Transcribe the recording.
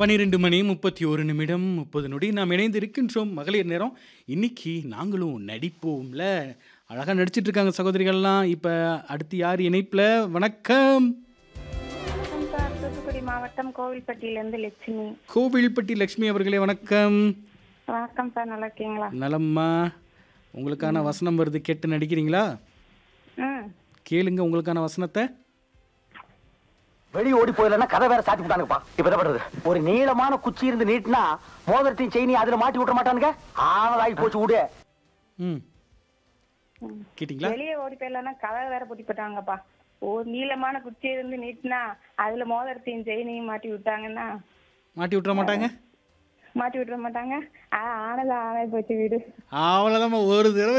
பன்னிரெண்டு மணி முப்பத்தி ஒரு நிமிடம் முப்பது நொடி நாம் இணைந்து இருக்கின்றோம் மகளிர் நேரம் இன்னைக்கு நாங்களும் நடிப்போம்ல அழகாக நடிச்சிட்டு இருக்காங்க சகோதரிகள்லாம் இப்போ அடுத்து யார் இணைப்பில் வணக்கம் வணக்கம் சார் தூத்துக்குடி மாவட்டம் கோவில்பட்டியிலேருந்து லட்சுமி கோவில்பட்டி லக்ஷ்மி அவர்களே வணக்கம் வணக்கம் சார் நல்லா இருக்கீங்களா நலம்மா உங்களுக்கான வசனம் வருது கேட்டு நடிக்கிறீங்களா ம் கேளுங்க உங்களுக்கான வசனத்தை வெளிய ஓடி போயிடலன்னா கதை வேற சாத்தி விட்டானுங்கப்பா இப்ப என்ன பண்றது ஒரு நீளமான குச்சி இருந்து நீட்டினா மோதிரத்தையும் செயினி அதுல மாட்டி விட்டுற மாட்டானுங்க ஆவலாகி போச்சு விடு ம் கேட்டிங்களா வெளியே ஓடி போயிடலன்னா கதை வேற பூட்டி போட்டாங்கப்பா ஒரு நீளமான குச்சி இருந்து நீட்டினா அதுல மோதிரத்தையும் செயினையும் மாட்டி விட்டாங்கன்னா மாட்டி விட்டுற மாட்டாங்க மாட்டி விட்டுற மாட்டாங்க ஆ, ஆனது ஆனாய் போச்சு வீடு அவ்வளோதான் ஒரு தடவை